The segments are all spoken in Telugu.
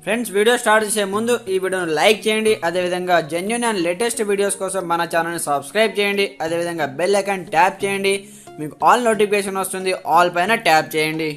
ఫ్రెండ్స్ వీడియో స్టార్ట్ చేసే ముందు ఈ వీడియోను లైక్ చేయండి అదేవిధంగా జెన్యున్ అండ్ లేటెస్ట్ వీడియోస్ కోసం మన ఛానల్ని సబ్స్క్రైబ్ చేయండి అదేవిధంగా బెల్ ఐకాన్ ట్యాప్ చేయండి మీకు ఆల్ నోటిఫికేషన్ వస్తుంది ఆల్ పైన ట్యాప్ చేయండి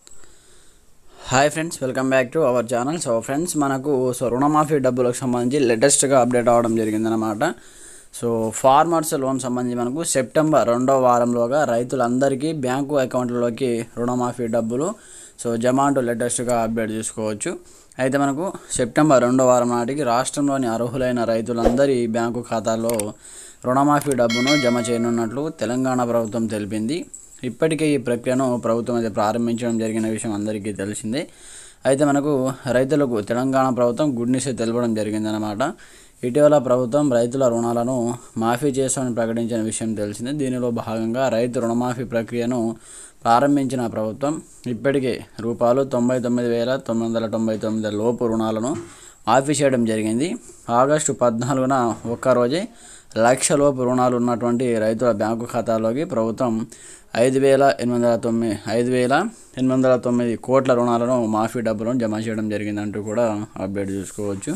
hi friends welcome back to our channel so friends మనకు సో రుణమాఫీ డబ్బులకు సంబంధించి లేటెస్ట్గా అప్డేట్ అవ్వడం జరిగిందనమాట సో ఫార్మర్స్ లోన్ సంబంధించి మనకు సెప్టెంబర్ రెండో వారంలోగా రైతులందరికీ బ్యాంకు అకౌంట్లలోకి రుణమాఫీ డబ్బులు సో జమ అంటూ లేటెస్ట్గా అప్డేట్ చేసుకోవచ్చు అయితే మనకు సెప్టెంబర్ రెండో వారం నాటికి రాష్ట్రంలోని అర్హులైన రైతులందరి బ్యాంకు ఖాతాల్లో రుణమాఫీ డబ్బును జమ చేయనున్నట్లు తెలంగాణ ప్రభుత్వం తెలిపింది ఇప్పటికే ఈ ప్రక్రియను ప్రభుత్వం అయితే ప్రారంభించడం జరిగిన విషయం అందరికీ తెలిసిందే అయితే మనకు రైతులకు తెలంగాణ ప్రభుత్వం గుడ్ న్యూస్ తెలపడం జరిగిందనమాట ఇటీవల ప్రభుత్వం రైతుల రుణాలను మాఫీ చేస్తామని ప్రకటించిన విషయం తెలిసిందే దీనిలో భాగంగా రైతు రుణమాఫీ ప్రక్రియను ప్రారంభించిన ప్రభుత్వం ఇప్పటికే రూపాయలు తొంభై తొమ్మిది వేల తొమ్మిది వందల తొంభై తొమ్మిది లోపు రుణాలను మాఫీ చేయడం జరిగింది ఆగస్టు పద్నాలుగున ఒక్కరోజే లక్ష లోపు రుణాలు ఉన్నటువంటి రైతుల బ్యాంకు ఖాతాలోకి ప్రభుత్వం ఐదు వేల ఎనిమిది వందల తొమ్మిది ఐదు వేల ఎనిమిది వందల తొమ్మిది కోట్ల రుణాలను మాఫీ డబ్బులను జమ చేయడం జరిగిందంటూ కూడా అప్డేట్ చూసుకోవచ్చు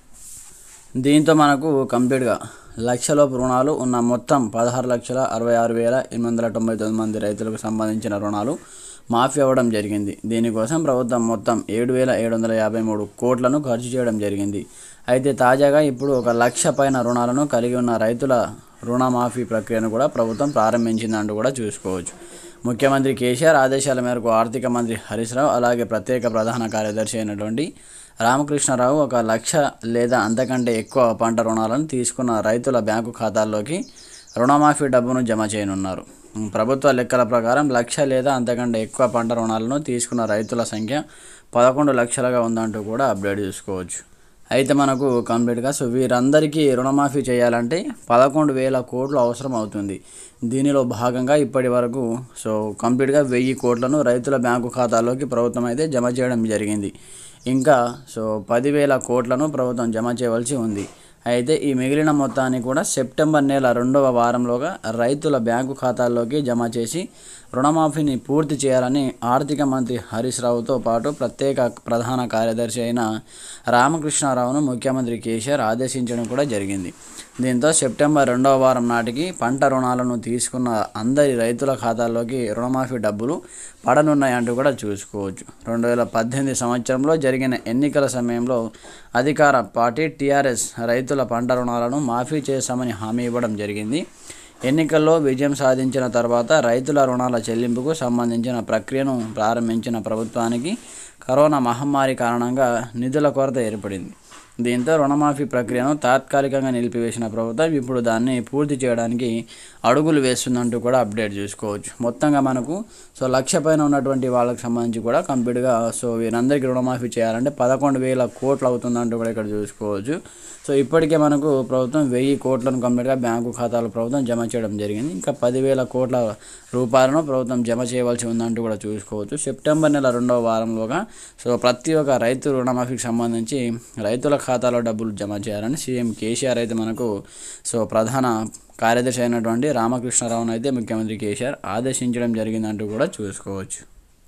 దీంతో మనకు కంప్లీట్గా లక్షలోపు రుణాలు ఉన్న మొత్తం పదహారు లక్షల అరవై ఆరు వేల ఎనిమిది వందల తొంభై తొమ్మిది మంది రైతులకు సంబంధించిన రుణాలు మాఫీ అవ్వడం జరిగింది దీనికోసం ప్రభుత్వం మొత్తం ఏడు వేల ఏడు వందల యాభై మూడు కోట్లను ఖర్చు చేయడం జరిగింది అయితే తాజాగా ఇప్పుడు ఒక లక్ష పైన రుణాలను కలిగి ఉన్న రైతుల రుణమాఫీ ప్రక్రియను కూడా ప్రభుత్వం ప్రారంభించిందంటూ కూడా చూసుకోవచ్చు ముఖ్యమంత్రి కేసీఆర్ ఆదేశాల మేరకు ఆర్థిక మంత్రి హరీష్ రావు అలాగే ప్రత్యేక ప్రధాన కార్యదర్శి అయినటువంటి రామకృష్ణారావు ఒక లక్ష లేదా అంతకంటే ఎక్కువ పంట రుణాలను తీసుకున్న రైతుల బ్యాంకు ఖాతాల్లోకి రుణమాఫీ డబ్బును జమ చేయనున్నారు ప్రభుత్వ లెక్కల ప్రకారం లక్ష లేదా అంతకంటే ఎక్కువ పంట రుణాలను తీసుకున్న రైతుల సంఖ్య పదకొండు లక్షలుగా ఉందంటూ కూడా అప్డేట్ చేసుకోవచ్చు అయితే మనకు కంప్లీట్గా సో వీరందరికీ రుణమాఫీ చేయాలంటే పదకొండు వేల కోట్లు అవసరం అవుతుంది దీనిలో భాగంగా ఇప్పటి వరకు సో కంప్లీట్గా వెయ్యి కోట్లను రైతుల బ్యాంకు ఖాతాలోకి ప్రభుత్వం అయితే జమ చేయడం జరిగింది ఇంకా సో పదివేల కోట్లను ప్రభుత్వం జమ చేయవలసి ఉంది అయితే ఈ మిగిలిన మొత్తాన్ని కూడా సెప్టెంబర్ నెల రెండవ వారంలోగా రైతుల బ్యాంకు ఖాతాల్లోకి జమ చేసి రుణమాఫీని పూర్తి చేయాలని ఆర్థిక మంత్రి హరీష్ రావుతో పాటు ప్రత్యేక ప్రధాన కార్యదర్శి అయిన రామకృష్ణారావును ముఖ్యమంత్రి కేసీఆర్ ఆదేశించడం కూడా జరిగింది దీంతో సెప్టెంబర్ రెండవ వారం నాటికి పంట రుణాలను తీసుకున్న అందరి రైతుల ఖాతాల్లోకి రుణమాఫీ డబ్బులు పడనున్నాయంటూ కూడా చూసుకోవచ్చు రెండు వేల పద్దెనిమిది సంవత్సరంలో జరిగిన ఎన్నికల సమయంలో అధికార పార్టీ టీఆర్ఎస్ రైతుల పంట రుణాలను మాఫీ చేశామని హామీ ఇవ్వడం జరిగింది ఎన్నికల్లో విజయం సాధించిన తర్వాత రైతుల రుణాల చెల్లింపుకు సంబంధించిన ప్రక్రియను ప్రారంభించిన ప్రభుత్వానికి కరోనా మహమ్మారి కారణంగా నిధుల కొరత ఏర్పడింది దీంతో రుణమాఫీ ప్రక్రియను తాత్కాలికంగా నిలిపివేసిన ప్రభుత్వం ఇప్పుడు దాన్ని పూర్తి చేయడానికి అడుగులు వేస్తుందంటూ కూడా అప్డేట్ చూసుకోవచ్చు మొత్తంగా మనకు సో లక్ష పైన ఉన్నటువంటి వాళ్ళకి సంబంధించి కూడా కంప్లీట్గా సో వీరందరికీ రుణమాఫీ చేయాలంటే పదకొండు వేల కోట్లు అవుతుందంటూ కూడా ఇక్కడ చూసుకోవచ్చు సో ఇప్పటికే మనకు ప్రభుత్వం వెయ్యి కోట్లను కంప్లీట్గా బ్యాంకు ఖాతాలు ప్రభుత్వం జమ చేయడం జరిగింది ఇంకా పదివేల కోట్ల రూపాయలను ప్రభుత్వం జమ చేయవలసి ఉందంటూ కూడా చూసుకోవచ్చు సెప్టెంబర్ నెల రెండవ వారంలోగా సో ప్రతి ఒక్క రైతు రుణమాఫీకి సంబంధించి రైతుల ఖాతాలో డబ్బులు జమ చేయాలని సీఎం కేసీఆర్ అయితే మనకు సో ప్రధాన కార్యదర్శి అయినటువంటి రామకృష్ణారావును అయితే ముఖ్యమంత్రి కేసీఆర్ ఆదేశించడం జరిగిందంటూ కూడా చూసుకోవచ్చు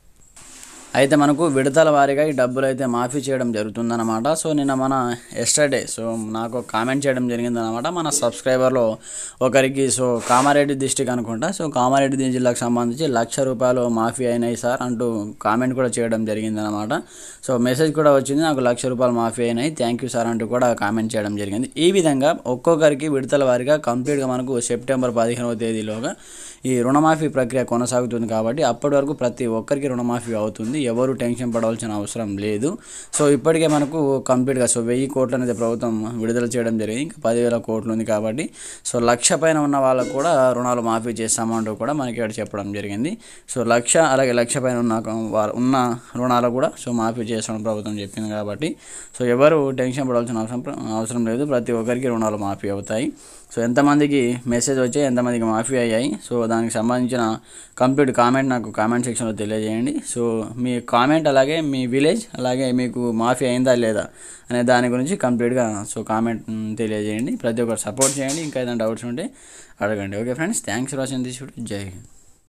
అయితే మనకు విడతల వారీగా ఈ డబ్బులు అయితే మాఫీ చేయడం జరుగుతుందన్నమాట సో నిన్న మన ఎస్టర్డే సో నాకు కామెంట్ చేయడం జరిగిందనమాట మన సబ్స్క్రైబర్లో ఒకరికి సో కామారెడ్డి డిస్టిక్ అనుకుంటా సో కామారెడ్డి జిల్లాకు సంబంధించి లక్ష రూపాయలు మాఫీ అయినాయి సార్ అంటూ కామెంట్ కూడా చేయడం జరిగిందనమాట సో మెసేజ్ కూడా వచ్చింది నాకు లక్ష రూపాయలు మాఫీ అయినాయి థ్యాంక్ యూ సార్ అంటూ కూడా కామెంట్ చేయడం జరిగింది ఈ విధంగా ఒక్కొక్కరికి విడతల వారీగా కంప్లీట్గా మనకు సెప్టెంబర్ పదిహేనవ తేదీలోగా ఈ రుణమాఫీ ప్రక్రియ కొనసాగుతుంది కాబట్టి అప్పటి వరకు ప్రతి ఒక్కరికి రుణమాఫీ అవుతుంది ఎవరు టెన్షన్ పడవలసిన అవసరం లేదు సో ఇప్పటికే మనకు కంప్లీట్గా సో వెయ్యి కోట్లు అనేది ప్రభుత్వం విడుదల చేయడం జరిగింది ఇంకా పదివేల కోట్లు ఉంది కాబట్టి సో లక్ష పైన ఉన్న వాళ్ళకు కూడా రుణాలు మాఫీ చేస్తామంటూ కూడా మనకి ఇక్కడ చెప్పడం జరిగింది సో లక్ష అలాగే లక్ష పైన ఉన్న వారు ఉన్న రుణాలు కూడా సో మాఫీ చేస్తామని ప్రభుత్వం చెప్పింది కాబట్టి సో ఎవరు టెన్షన్ పడవలసిన అవసరం అవసరం లేదు ప్రతి ఒక్కరికి రుణాలు మాఫీ అవుతాయి సో ఎంతమందికి మెసేజ్ వచ్చాయి ఎంతమందికి మాఫీ అయ్యాయి సో దానికి సంబంధించిన కంప్లీట్ కామెంట్ నాకు కామెంట్ సెక్షన్లో తెలియజేయండి సో మీ కామెంట్ అలాగే మీ విలేజ్ అలాగే మీకు మాఫీ అయిందా లేదా అనే దాని గురించి కంప్లీట్గా సో కామెంట్ తెలియజేయండి ప్రతి ఒక్కరు సపోర్ట్ చేయండి ఇంకా ఏదైనా డౌట్స్ ఉంటే అడగండి okay friends thanks for watching this video జై హింద్